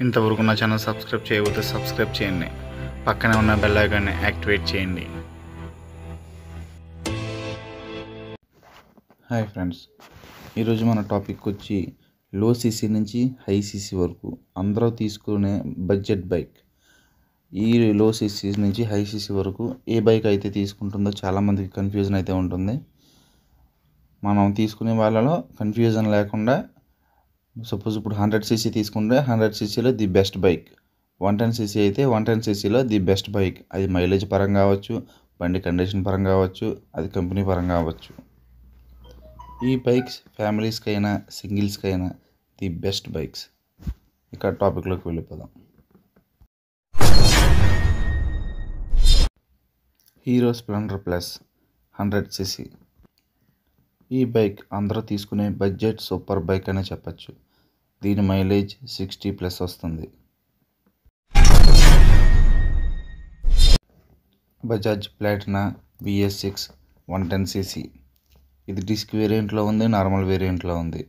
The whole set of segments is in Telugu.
ఇంతవరకు నా ఛానల్ సబ్స్క్రైబ్ చేయకపోతే సబ్స్క్రైబ్ చేయండి పక్కనే ఉన్న బెల్ ఐకాన్ని యాక్టివేట్ చేయండి హాయ్ ఫ్రెండ్స్ ఈరోజు మన టాపిక్ వచ్చి లో సీసీ నుంచి హై సీసీ వరకు అందరూ తీసుకునే బడ్జెట్ బైక్ ఈ లో సీసీ నుంచి హై సీసీ వరకు ఏ బైక్ అయితే తీసుకుంటుందో చాలామందికి కన్ఫ్యూజన్ అయితే ఉంటుంది మనం తీసుకునే వాళ్ళలో కన్ఫ్యూజన్ లేకుండా సపోజ్ ఇప్పుడు హండ్రెడ్ సీసీ తీసుకుంటే హండ్రెడ్ సీసీలో the best bike one ten CC అయితే వన్ టెన్ సీసీలో ది బెస్ట్ బైక్ అది మైలేజ్ పరంగా కావచ్చు బండి కండిషన్ పరంగా కావచ్చు అది కంపెనీ పరంగా కావచ్చు ఈ బైక్స్ ఫ్యామిలీస్కి అయినా సింగిల్స్కి అయినా ది బెస్ట్ బైక్స్ ఇక టాపిక్లోకి వెళ్ళిపోదాం Hero Splendor plus hundred CC ఈ బైక్ అందరూ తీసుకునే బడ్జెట్ సూపర్ బైక్ అనే చెప్పచ్చు దీని మైలేజ్ సిక్స్టీ ప్లస్ వస్తుంది Bajaj Platina BS six one ten CC ఇది డిస్క్ వేరియంట్లో ఉంది నార్మల్ వేరియంట్లో ఉంది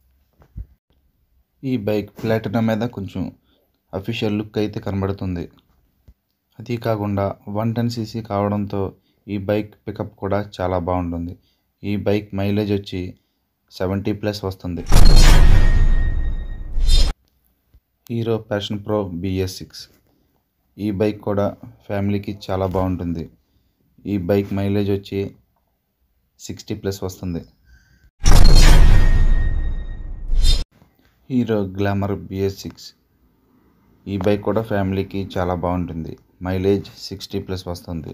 ఈ బైక్ ప్లాటినా మీద కొంచెం అఫీషియల్ లుక్ అయితే కనబడుతుంది అది కాకుండా వన్ టెన్ సీసీ కావడంతో ఈ బైక్ పికప్ కూడా చాలా బాగుంటుంది ఈ బైక్ మైలేజ్ వచ్చి సెవెంటీ ప్లస్ వస్తుంది Hero Passion Pro BS six ఈ బైక్ కూడా ఫ్యామిలీకి చాలా బాగుంటుంది ఈ బైక్ మైలేజ్ వచ్చి సిక్స్టీ ప్లస్ వస్తుంది హీరో గ్లామర్ బిఎస్ సిక్స్ ఈ బైక్ కూడా ఫ్యామిలీకి చాలా బాగుంటుంది మైలేజ్ సిక్స్టీ ప్లస్ వస్తుంది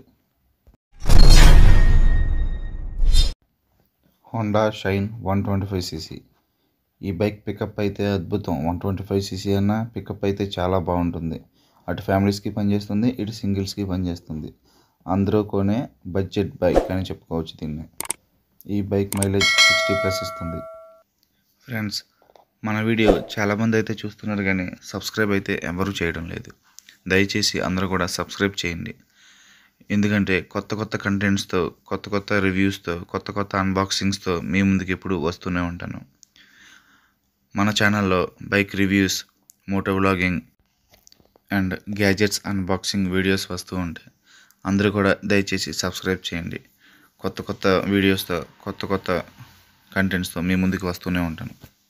Honda Shine one twenty five CC ఈ బైక్ పికప్ అయితే అద్భుతం వన్ ట్వంటీ ఫైవ్ సీసీ అన్న పికప్ అయితే చాలా బాగుంటుంది అటు ఫ్యామిలీస్కి పనిచేస్తుంది ఇటు సింగిల్స్కి పనిచేస్తుంది అందరూ కొనే బడ్జెట్ బైక్ అని చెప్పుకోవచ్చు దీన్ని ఈ బైక్ మైలేజ్ సిక్స్టీ ప్లస్ ఇస్తుంది ఫ్రెండ్స్ మన వీడియో చాలామంది అయితే చూస్తున్నారు కానీ సబ్స్క్రైబ్ అయితే ఎవరూ చేయడం లేదు దయచేసి అందరూ కూడా సబ్స్క్రైబ్ చేయండి ఎందుకంటే కొత్త కొత్త కంటెంట్స్తో కొత్త కొత్త రివ్యూస్తో కొత్త కొత్త అన్బాక్సింగ్స్తో మీ ముందుకు ఎప్పుడు వస్తూనే ఉంటాను మన ఛానల్లో bike reviews moto vlogging and gadgets unboxing videos వస్తూ ఉంటాయి అందరూ కూడా దయచేసి సబ్స్క్రైబ్ చేయండి కొత్త కొత్త వీడియోస్తో కొత్త కొత్త కంటెంట్స్తో మీ ముందుకు వస్తూనే ఉంటాను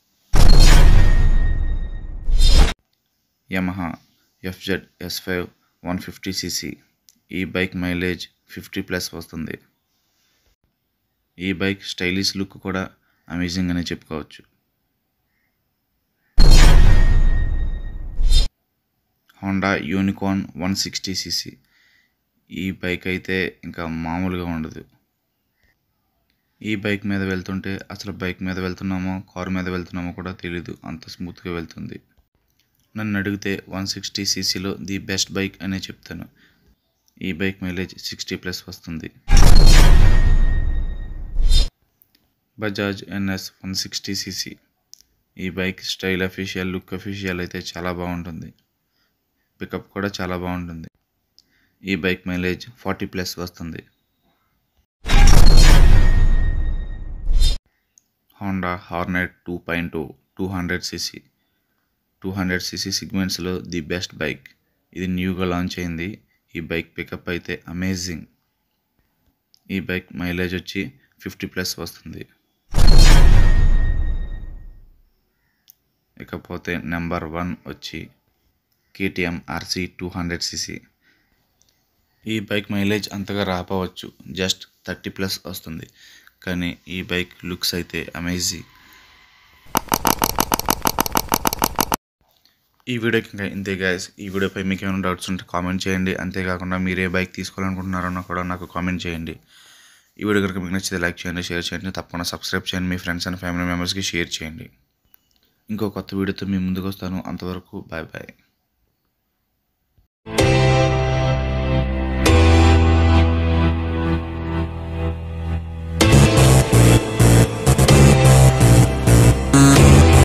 Yamaha FZ S five one fifty CC ఈ బైక్ మైలేజ్ ఫిఫ్టీ ప్లస్ వస్తుంది ఈ బైక్ స్టైలిష్ లుక్ కూడా అమేజింగ్ అని చెప్పుకోవచ్చు Honda Unicorn one sixty CC ఈ బైక్ అయితే ఇంకా మామూలుగా ఉండదు ఈ బైక్ మీద వెళ్తుంటే అసలు బైక్ మీద వెళ్తున్నామో కారు మీద వెళ్తున్నామో కూడా తెలీదు అంత స్మూత్గా వెళ్తుంది నన్ను అడిగితే వన్ సిక్స్టీ సీసీలో ది బెస్ట్ బైక్ అనే చెప్తాను ఈ బైక్ మైలేజ్ సిక్స్టీ ప్లస్ వస్తుంది Bajaj NS one sixty CC ఈ bike style official look official అయితే చాలా బాగుంటుంది పికప్ కూడా చాలా బాగుంటుంది ఈ బైక్ మైలేజ్ ఫార్టీ ప్లస్ వస్తుంది Honda Hornet two point two two hundred CC two hundred CC సిగ్మెంట్స్లో ది బెస్ట్ బైక్ ఇది న్యూగా లాంచ్ అయింది ఈ బైక్ పికప్ అయితే అమేజింగ్ ఈ బైక్ మైలేజ్ వచ్చి ఫిఫ్టీ ప్లస్ వస్తుంది ఇకపోతే నెంబర్ వన్ వచ్చి KTM RC two hundred CC ఈ బైక్ మైలేజ్ అంతగా రాపవచ్చు జస్ట్ థర్టీ ప్లస్ వస్తుంది కానీ ఈ బైక్ లుక్స్ అయితే అమేజింగ్ ఈ వీడియోకి ఇంకా ఇంతే గైస్ ఈ వీడియోపై మీకు ఏమైనా డౌట్స్ ఉంటే కామెంట్ చేయండి అంతేకాకుండా మీరు ఏ బైక్ తీసుకోవాలనుకుంటున్నారో కూడా నాకు కామెంట్ చేయండి ఈ వీడియో కనుక మీకు నచ్చితే లైక్ చేయండి షేర్ చేయండి తప్పకుండా సబ్స్క్రైబ్ చేయండి మీ ఫ్రెండ్స్ అండ్ ఫ్యామిలీ మెంబర్స్కి షేర్ చేయండి ఇంకో కొత్త వీడియోతో మీ ముందుకు వస్తాను అంతవరకు బాయ్ బాయ్